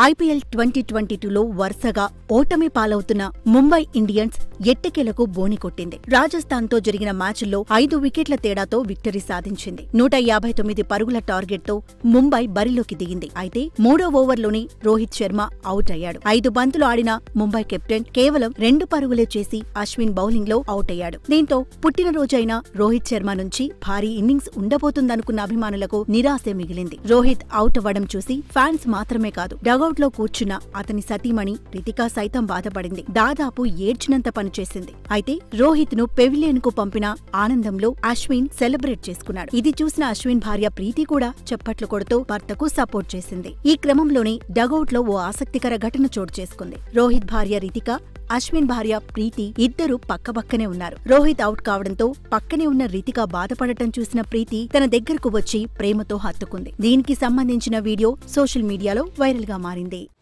IPL twenty twenty టూలో వరుసగా ఓటమి పాలవుతున్న ముంబై ఇండియన్స్ ఎట్టకేలకు బోని కొట్టింది రాజస్థాన్ తో జరిగిన మ్యాచ్ల్లో ఐదు వికెట్ల తేడాతో విక్టరీ సాధించింది నూట యాభై తొమ్మిది పరుగుల టార్గెట్ తో ముంబై బరిలోకి దిగింది అయితే మూడో ఓవర్లోని రోహిత్ శర్మ అవుట్ అయ్యాడు ఐదు బంతులు ఆడిన ముంబై కెప్టెన్ కేవలం రెండు పరుగులే చేసి అశ్విన్ బౌలింగ్ లో అవుట్ అయ్యాడు దీంతో పుట్టినరోజైన రోహిత్ శర్మ నుంచి భారీ ఇన్నింగ్స్ ఉండబోతుందనుకున్న అభిమానులకు నిరాశే మిగిలింది రోహిత్ అవుట్ అవ్వడం చూసి ఫ్యాన్స్ మాత్రమే కాదు డగౌట్ లో కూర్చున్న అతని సతీమణి రితికా సైతం బాధపడింది దాదాపు ఏడ్చినంత పనిచేసింది అయితే రోహిత్ ను పెవిలియన్ కు పంపిన ఆనందంలో అశ్విన్ సెలబ్రేట్ చేసుకున్నాడు ఇది చూసిన అశ్విన్ భార్య ప్రీతి కూడా చప్పట్లు కొడుతూ భర్తకు సపోర్ట్ చేసింది ఈ క్రమంలోనే డగౌట్ లో ఓ ఆసక్తికర ఘటన చోటు చేసుకుంది రోహిత్ భార్య రితిక అశ్విన్ భార్య ప్రీతి ఇద్దరు పక్కపక్కనే ఉన్నారు రోహిత్ అవుట్ కావడంతో పక్కనే ఉన్న రితిక బాధపడటం చూసిన ప్రీతి తన దగ్గరకు వచ్చి ప్రేమతో హత్తుకుంది దీనికి సంబంధించిన వీడియో సోషల్ మీడియాలో వైరల్ గా మారింది